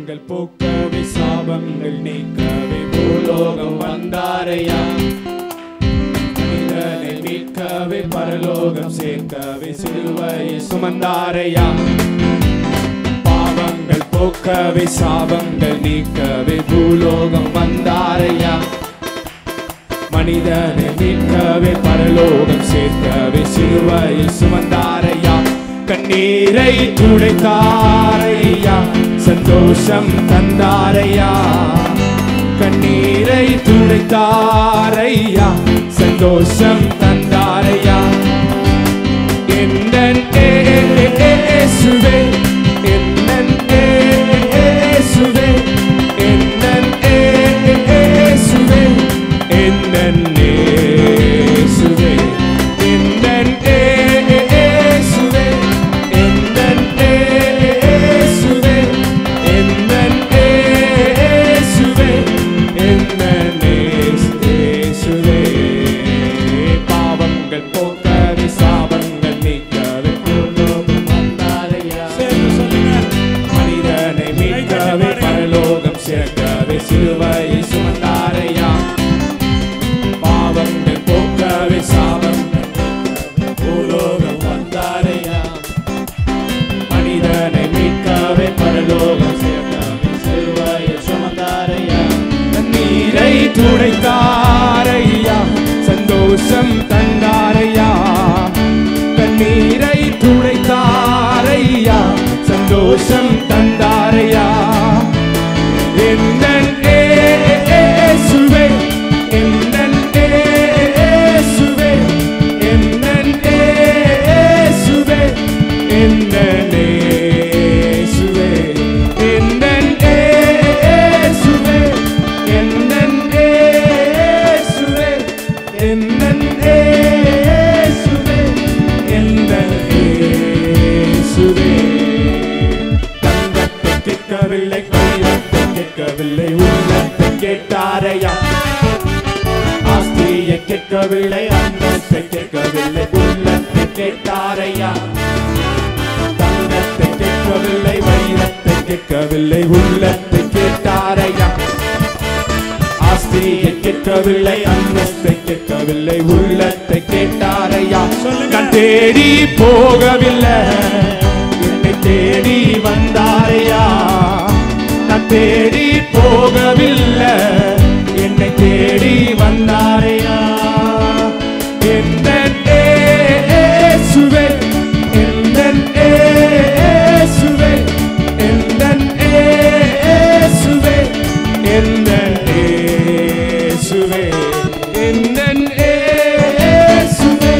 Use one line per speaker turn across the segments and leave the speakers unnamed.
பாவங்கள் போக்கவே சாபங்கள் நீக்கவே பூலோகம் வந்தாரையா மனிதனை மீட்கவே பரலோகம் சேர்க்கவே சிலுவையை சுமந்தாரையா பாவங்கள் போக்கவே சாபங்கள் நீக்கவே பூலோகம் வந்தாரையா மனிதனை மீட்கவே பரலோகம் சேர்க்கவே சிலுவையை சுமந்தாரையா கண்ணீரை துடைத்தாரையா சந்தோஷம் தந்தாரையா கண்ணீரை துடைத்தாரையா சந்தோஷம் தந்தாரையா என்னன் இயேசுவே என்னன் இயேசுவே என்னன் இயேசுவே என்னன் இயேசுவே என்னன் இயேசுவே என்னன் இயேசுவே என்னன் இயேசுவே என்னன் இயேசுவே பாவங்கள் போக்கவே சாபங்கள் நீக்கவே பூலோகம் வந்தாரையா
சேர்ந்து சொல்லுங்க
மனிதனை மீட்கவே பரலோகம் சேர்க்கவே சிலுவையை சுமந்தாரையா பாவங்கள் போக்கவே சாபங்கள் நீக்கவே பூலோகம் வந்தாரையா மனிதனை மீட்கவே பரலோகம் சேர்க்கவே சிலுவையை சுமந்தாரையா நீரை துடைத்தாரையா சந்தோஷம் தந்தாரையா கண்ணீரை துடைத்தாரையா சந்தோஷம் தந்தாரையா என்னன் இயேசுவே என்னன் இயேசுவே என்னன் இயேசுவே என்னன் இயேசுவே என்னன் இயேசுவே என்னன் இயேசுவே என்னன் இயேசுவே என்னன் இயேசுவே தங்கத்தை கேட்கவில்லை வைரத்தை கேட்கவில்லை உள்ளத்தை கேட்டாரையா ஆஸ்திரியை கேட்கவில்லை அந்தத்தை கேட்கவில்லை உள்ளத்தை கேட்டாரையா தங்கத்தை கேட்கவில்லை வைரத்தை கேட்கவில்லை உள்ளத்தை கேட்டாரையா ஆஸ்திரியை கேட்கவில்லை அந்தஸ்தை கேட்கவில்லை உள்ளத்தை கேட்டாரையா
சொல்லுங்க.
நான் தேடி போகவில்லை என்னை தேடி வந்தாரையா நான் தேடி போகவில்லை என்னை தேடி வந்தாரையா எந்த இயேசுவே எந்த இயேசுவே எந்த இயேசுவே எந்த இயேசுவே எந்த இயேசுவே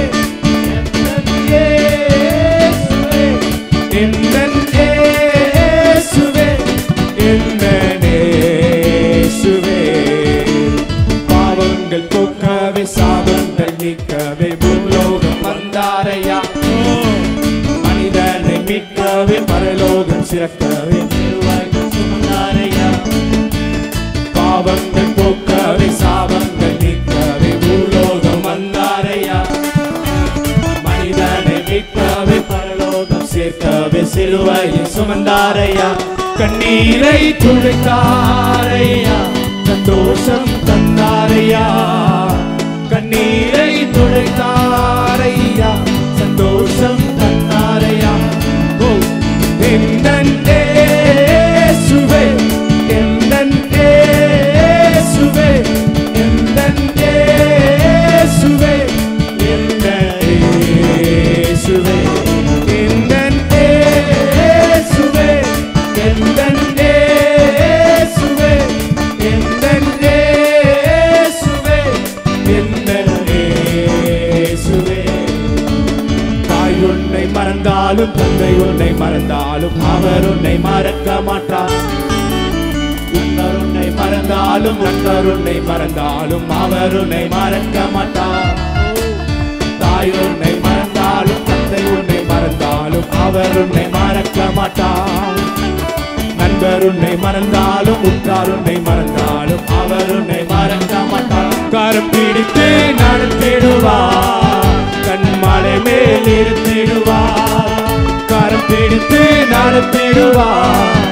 எந்த இயேசுவே எந்த இயேசுவே பாவங்கள் போக்கவே சாபங்கள் நீக்கவே பூலோகம் வந்தாரையா மனிதனை மீட்கவே பரலோகம் சிறக்கவே திருவாய்கள் சுமந்தாரையா பாவங்கள் போக்கவே சாபங்கள் நீக்கவே பூலோகம் வந்தாரையா மனிதனை மீட்கவே பரலோகம் சேர்க்கவே சிலுவையை சுமந்தாரையா கண்ணீரை துடைத்தாரையா சந்தோஷம் தந்தாரையா கண்ணீரை துடைத்தாரையா சந்தோஷம் தந்தாரையா ஓ எந்தன் இயேசுவே எந்தன் இயேசுவே எந்தன் இயேசுவே எந்தன் இயேசுவே எந்தன் இயேசுவே எந்தன் இயேசுவே எந்தன் இயேசுவே எந்தன் இயேசுவே தாய் உன்னை மறந்தாலும் தந்தை உன்னை மறந்தாலும் அவர் உன்னை மறக்க மாட்டார் உன்னர் உன்னை மறந்தாலும் நண்பர் உன்னை மறந்தாலும் அவர் உன்னை மறக்க மாட்டார் தாய் உன்னை மறந்தாலும் தந்தை உன்னை மறந்தாலும் அவர் உன்னை மறக்க மாட்டார் நண்பர் உன்னை மறந்தாலும் உற்றார் உன்னை மறந்தாலும் அவர் உன்னை மறக்க மாட்டார் கரம் பிடித்து நடத்திடுவார் கண்மலை மேல் இருத்திடுவார் கரம் பிடித்து நடத்திடுவார்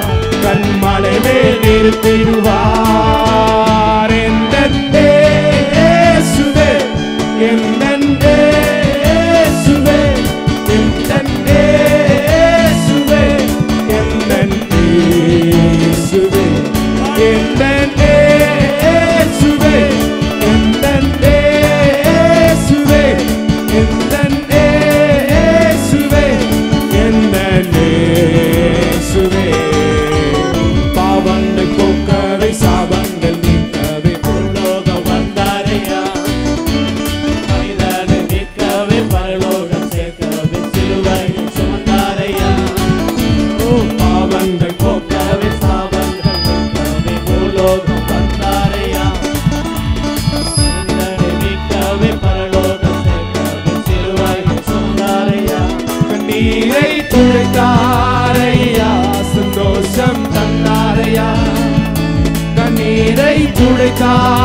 கண்மலை மேல் நிறுத்திடுவார் எந்த இயேசுவே எந்த இயேசுவே எந்த இயேசுவே எந்த இயேசுவே எந்த இயேசுவே எந்த இயேசுவே எந்த இயேசுவே எந்த இயேசுவே பாவங்கள் போக்கவே சாபங்கள் நீக்கவே
பூலோகம் வந்தாரையா மனிதனை மீட்கவே பரலோகம் சேர்க்கவே சிலுவையை சுமந்தாரையா
ஓ பாவங்கள்
போக்கவே சாபங்கள் நீக்கவே பூலோகம் வந்தாரையா மனிதனை மீட்கவே பரலோகம் சேர்க்கவே சிலுவையை சுமந்தாரையா
கண்ணீரை துடைத்தாரையா சந்தோஷம் தந்தாரையா கண்ணீரை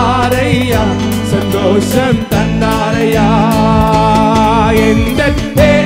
துடைத்தாரையா சந்தோஷம் தந்தாரையா எந்த